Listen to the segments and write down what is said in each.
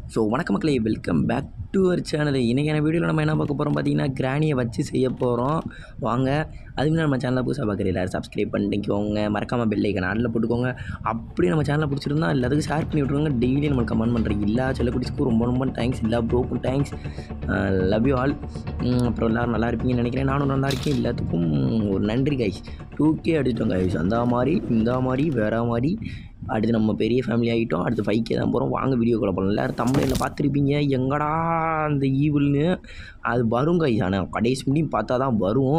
So வணக்க மக்களே welcome back to our channel இன்றைக்கான வீடியோவில் நம்ம என்ன பார்க்க போகிறோம் பார்த்தீங்கன்னா கிராணியை வச்சு செய்ய போகிறோம் வாங்க அதுக்கு நம்ம சேனலில் புதுசாக பார்க்குற எல்லாரும் சப்ஸ்கிரைப் பண்ணிக்கோங்க மறக்காமல் பெல் ஐக்கன் ஆடில் போட்டுக்கோங்க அப்படி நம்ம சேனலில் பிடிச்சிருந்தா எல்லாத்துக்கும் ஷேர் பண்ணி விட்ருங்க டெய்லி நம்ம கமெண்ட் பண்ணுறீங்க எல்லா செல்லக்குடிச்சுக்கும் ரொம்ப ரொம்ப தேங்க்ஸ் எல்லா ப்ரோக்கும் தேங்க்ஸ் லவ் யூ ஆல் அப்புறம் எல்லோரும் நல்லா இருப்பீங்கன்னு நினைக்கிறேன் நானும் நல்லா இருக்கேன் எல்லாத்துக்கும் ஒரு நன்றி கைஸ் டூ கே அடிச்சிட்டோம் கைஸ் அந்த மாதிரி இந்த மாதிரி வேற மாதிரி அடுத்து நம்ம பெரிய ஃபேமிலி ஆகிட்டோம் அடுத்து ஃபைவ் கே தான் போகிறோம் வாங்க வீடியோ கால் பண்ணலாம் எல்லோரும் தமிழில் பார்த்துருப்பீங்க எங்கடா அந்த ஈவில்னு அது வரும் கைஸ் ஆனால் கடைசி முடியும் பார்த்தா தான் வரும்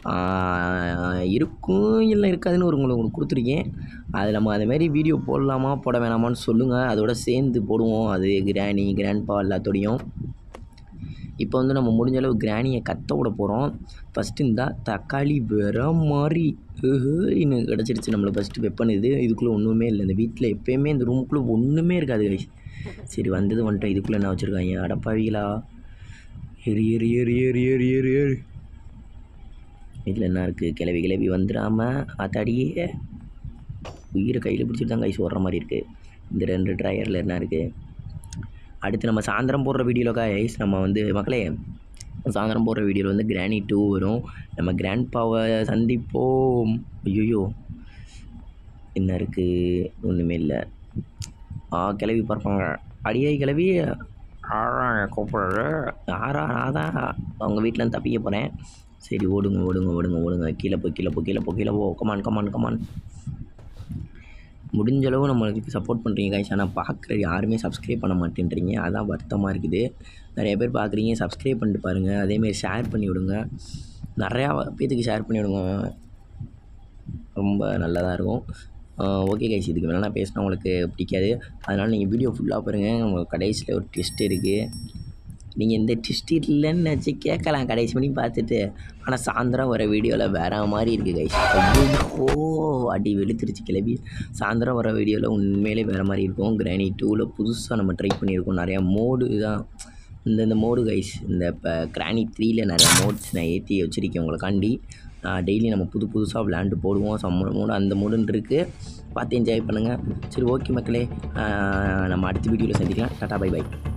ஆஹ் இருக்கும் இல்லை இருக்காதுன்னு ஒரு உங்களுக்கு உங்களுக்கு கொடுத்துருக்கேன் அது நம்ம அதுமாரி வீடியோ போடலாமா போட வேணாமான்னு சொல்லுங்கள் அதோட சேர்ந்து போடுவோம் அது கிராணி கிராண்ட்பா எல்லாத்தோடையும் இப்போ வந்து நம்ம முடிஞ்ச அளவு கிராணியை கத்த விட போகிறோம் ஃபஸ்ட்டு இந்த தக்காளி வேற மாதிரி இன்னும் கிடச்சிருச்சு நம்மளை ஃபஸ்ட்டு வெப்பன் இது இதுக்குள்ளே ஒன்றுமே இல்லை இந்த வீட்டில் எப்போயுமே இந்த ரூமுக்குள்ளே ஒன்றுமே இருக்காது guys. சரி வந்தது வந்துட்டோம் இதுக்குள்ளே என்ன வச்சுருக்காங்க அடப்பாவிகளா ஏறி ஏறி ஏறி ஏறி ஏறி ஏறி ஏறி வீட்டில் என்ன இருக்குது கிளவி கிளவி வந்துடாமல் ஆத்தாடியே உயிரை கையில் பிடிச்சிட்டு தான் கைஸ் ஓடுற மாதிரி இருக்குது இந்த ரெண்டு ட்ரையரில் என்ன இருக்குது அடுத்து நம்ம சாயந்தரம் போடுற வீடியோவில் கைஸ் நம்ம வந்து மக்களே சாயந்தரம் போடுற வீடியோவில் வந்து கிராணி டூ வரும் நம்ம கிராண்ட் பாவை சந்திப்போம் ஐயோ என்ன இருக்குது ஒன்றுமே இல்லை ஆ கிளவி பார்ப்பாங்க அடியை கிளவி ஆறா கூப்பிடுற ஆறா நான் தான் அவங்க வீட்டில் தப்பிக்க போகிறேன் சரி ஓடுங்க ஓடுங்க ஓடுங்க ஓடுங்க கீழே போ கீழே போ கீழே போ கீழே போ கமான் கமான் கமான் முடிஞ்ச அளவு நம்மளுக்கு சப்போர்ட் பண்ணுறீங்க கைஸ் ஆனால் பார்க்குற யாருமே சப்ஸ்கிரைப் பண்ண மாட்டேன்றீங்க அதான் வருத்தமாக இருக்குது நிறைய பேர் பார்க்குறீங்க சப்ஸ்கிரைப் பண்ணிட்டு பாருங்கள் அதேமாரி ஷேர் பண்ணி விடுங்க நிறையா பேத்துக்கு ஷேர் பண்ணி விடுங்க ரொம்ப நல்லதாக இருக்கும் ஓகே கைஸ் இதுக்கு மேலே நான் பேசினா உங்களுக்கு பிடிக்காது அதனால் நீங்கள் வீடியோ ஃபுல்லாக பாருங்கள் உங்களுக்கு கடைசியில் ஒரு ட்விஸ்ட் இருக்குது நீங்கள் இந்த ட்விஸ்ட் இல்லைன்னு நினச்சி கேட்கலாம் கடைசி பண்ணி பார்த்துட்டு ஆனால் சாயந்தரம் வர வீடியோவில் வேற மாதிரி இருக்குது கைஸ் ஓ அடி வெளுத்துருச்சு கிளம்பி சாயந்தரம் வர வீடியோவில் உண்மையிலே வேறு மாதிரி இருக்கும் கிராணி டூவில் புதுசாக நம்ம ட்ரை பண்ணியிருக்கோம் நிறையா மோடு தான் இந்த இந்த மோடு கைஸ் இந்த இப்போ கிராணி த்ரீயில் நிறைய மோட்ஸ் நான் ஏற்றி வச்சுருக்கேன் உங்களுக்காண்டி டெய்லி நம்ம புது புதுசாக விளையாண்டு போடுவோம் சம்ம மூடு அந்த மூடுன்னு இருக்குது பார்த்து என்ஜாய் பண்ணுங்கள் சரி ஓகே மக்களே ஆஹ் நம்ம அடுத்த வீடியோவில் சந்திக்கலாம் டாட்டா பை பை